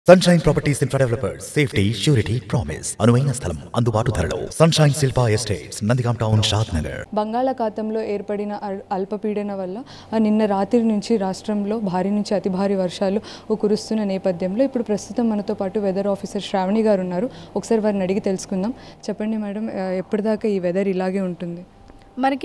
sunshine Properties Infra Developers safety surety promise అనువైన స్థలం అందుబాటు ధరలో Sunshine Shilpa Estates Nandigam town Shadnagar బంగాళాఖాతంలో ఏర్పడిన అల్- అల్పపీడన వల్ల ఆ నిన్న రాత్రి నుంచి రాష్ట్రంలో భారీ నుంచి అతి భారీ వర్షాలు కురుస్తున్న నేపథ్యంలో ఇప్పుడు ప్రస్తుతం మనతో పాటు వెదర్ ఆఫీసర్ శ్రావణి గారు ఉన్నారు ఒకసారి వారిని అడిగి తెలుసుకుందాం చెప్పండి మేడం ఆ, ఎప్పటిదాకా ఈ వెదర్ ఇలాగే ఉంటుంది మనకి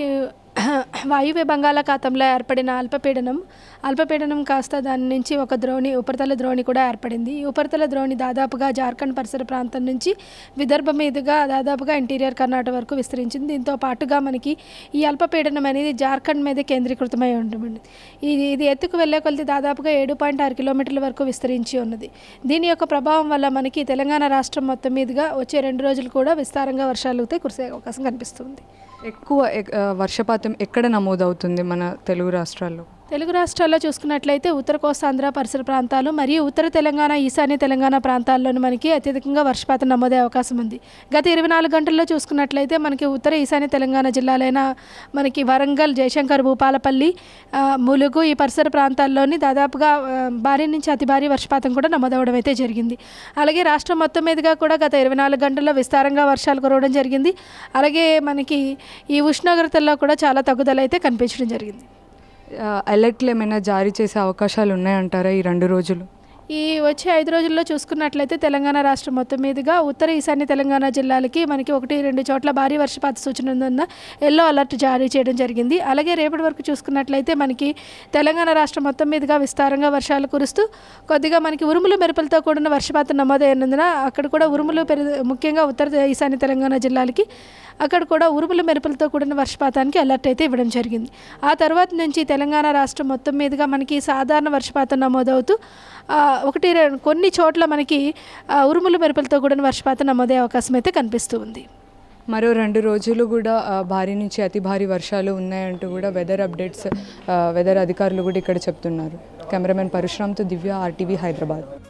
వాయువ్య బంగాళాఖాతంలో ఏర్పడిన అల్పపీడనం అల్పపీడనం కాస్త దాని నుంచి ఒక ద్రోణి ఉపరితల ద్రోణి కూడా ఏర్పడింది ఈ ఉపరితల ద్రోణి దాదాపుగా జార్ఖండ్ పరిసర ప్రాంతం నుంచి విదర్భ మీదుగా దాదాపుగా ఇంటీరియర్ కర్ణాటక వరకు విస్తరించింది దీంతో పాటుగా మనకి ఈ అల్పపీడనం అనేది జార్ఖండ్ మీద కేంద్రీకృతమై ఉంటుంది ఇది ఇది ఎత్తుకు వెళ్ళే కొలది దాదాపుగా ఏడు పాయింట్ ఆరు కిలోమీటర్ల వరకు విస్తరించి ఉన్నది దీని యొక్క ప్రభావం వల్ల మనకి తెలంగాణ రాష్ట్రం మొత్తం మీదుగా వచ్చే రెండు రోజులు కూడా విస్తారంగా వర్షాలు అయితే కురిసే అవకాశం కనిపిస్తుంది ఎక్కువ ఎక్- ఆ, వర్షపాతం ఎక్కడ నమోదవుతుంది మన తెలుగు రాష్ట్రాల్లో తెలుగు రాష్ట్రాల్లో చూసుకున్నట్లయితే ఉత్తర కోస్తాంధ్ర పరిసర ప్రాంతాలు మరియు ఉత్తర తెలంగాణ ఈశాన్య తెలంగాణ ప్రాంతాల్లోనూ మనకి అత్యధికంగా వర్షపాతం నమోదే అవకాశం ఉంది గత ఇరవై నాలుగు గంటల్లో చూసుకున్నట్లయితే మనకి ఉత్తర ఈశాన్య తెలంగాణ జిల్లాలైన మనకి వరంగల్ జయశంకర్ భూపాలపల్లి ఆ, ములుగు ఈ పరిసర ప్రాంతాల్లోని దాదాపుగా ఆ, భారీ నుంచి అతి భారీ వర్షపాతం కూడా నమోదవడం అయితే జరిగింది అలాగే రాష్ట్రం మొత్తం మీదుగా కూడా గత ఇరవై నాలుగు గంటల్లో విస్తారంగా వర్షాలు కురవడం జరిగింది అలాగే మనకి ఈ ఉష్ణోగ్రతల్లో కూడా చాలా తగ్గుదల అయితే కనిపించడం జరిగింది ఆ, అలర్ట్లు ఏమైనా జారీ చేసే అవకాశాలు ఉన్నాయంటారా ఈ రెండు రోజులు ఈ వచ్చే ఐదు రోజుల్లో చూసుకున్నట్లయితే తెలంగాణ రాష్ట్రం మొత్తం మీదుగా ఉత్తర ఈశాన్య తెలంగాణ జిల్లాలకి మనకి ఒకటి రెండు చోట్ల భారీ వర్షపాత సూచన ఉందన్న ఎల్లో అలర్ట్ జారీ చేయడం జరిగింది అలాగే రేపటి వరకు చూసుకున్నట్లయితే మనకి తెలంగాణ రాష్ట్రం మొత్తం మీదుగా విస్తారంగా వర్షాలు కురుస్తూ కొద్దిగా మనకి ఉరుములు మెరుపులతో కూడిన వర్షపాతం నమోదైనందున అక్కడ కూడా ఉరుములు పెరు ముఖ్యంగా ఉత్తర ఈశాన్య తెలంగాణ జిల్లాలకి అక్కడ కూడా ఉరుముల మెరుపులతో కూడిన వర్షపాతానికి అలర్ట్ అయితే ఇవ్వడం జరిగింది ఆ తర్వాత నుంచి తెలంగాణ రాష్ట్రం మొత్తం మీదుగా మనకి సాధారణ వర్షపాతం నమోదవుతూ ఆ, ఒకటి రె- కొన్ని చోట్ల మనకి ఆ, ఉరుముల మెరుపులతో కూడిన వర్షపాతం నమోదయ్యే అవకాశం అయితే కనిపిస్తూ ఉంది మరో రెండు రోజులు కూడా ఆ, భారీ నుంచి అతి భారీ వర్షాలు ఉన్నాయంటూ కూడా వెదర్ అప్డేట్స్ ఆ, వెదర్ అధికారులు కూడా ఇక్కడ చెప్తున్నారు కెమెరామెన్ పరశురామ్తో దివ్య ఆర్టీవీ హైదరాబాద్